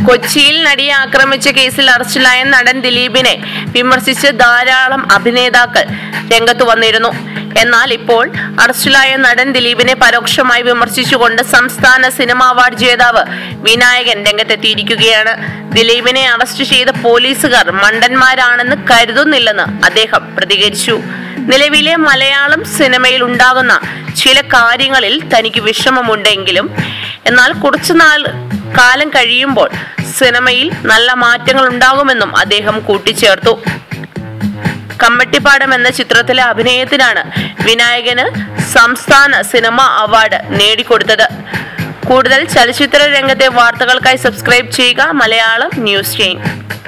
കൊച്ചിയിൽ നടിയെ ആക്രമിച്ച കേസിൽ അറസ്റ്റിലായ നടൻ ദിലീപിനെ വിമർശിച്ച് ധാരാളം അഭിനേതാക്കൾ രംഗത്ത് വന്നിരുന്നു എന്നാൽ ഇപ്പോൾ അറസ്റ്റിലായ നടൻ ദിലീപിനെ പരോക്ഷമായി വിമർശിച്ചുകൊണ്ട് സംസ്ഥാന സിനിമാ അവാർഡ് ജേതാവ് വിനായകൻ രംഗത്തെത്തിയിരിക്കുകയാണ് ദിലീപിനെ അറസ്റ്റ് ചെയ്ത പോലീസുകാർ മണ്ടന്മാരാണെന്ന് കരുതുന്നില്ലെന്ന് അദ്ദേഹം പ്രതികരിച്ചു നിലവിലെ മലയാളം സിനിമയിൽ ഉണ്ടാകുന്ന ചില കാര്യങ്ങളിൽ തനിക്ക് വിഷമമുണ്ടെങ്കിലും എന്നാൽ കുറച്ചുനാൾ കാലം കഴിയുമ്പോൾ സിനിമയിൽ നല്ല മാറ്റങ്ങൾ ഉണ്ടാകുമെന്നും അദ്ദേഹം കൂട്ടിച്ചേർത്തു കമ്മട്ടിപ്പാടം എന്ന ചിത്രത്തിലെ അഭിനയത്തിനാണ് വിനായകന് സംസ്ഥാന സിനിമ അവാർഡ് നേടിക്കൊടുത്തത് കൂടുതൽ ചലച്ചിത്ര രംഗത്തെ വാർത്തകൾക്കായി സബ്സ്ക്രൈബ് ചെയ്യുക മലയാളം ന്യൂസ് ചെയിൻ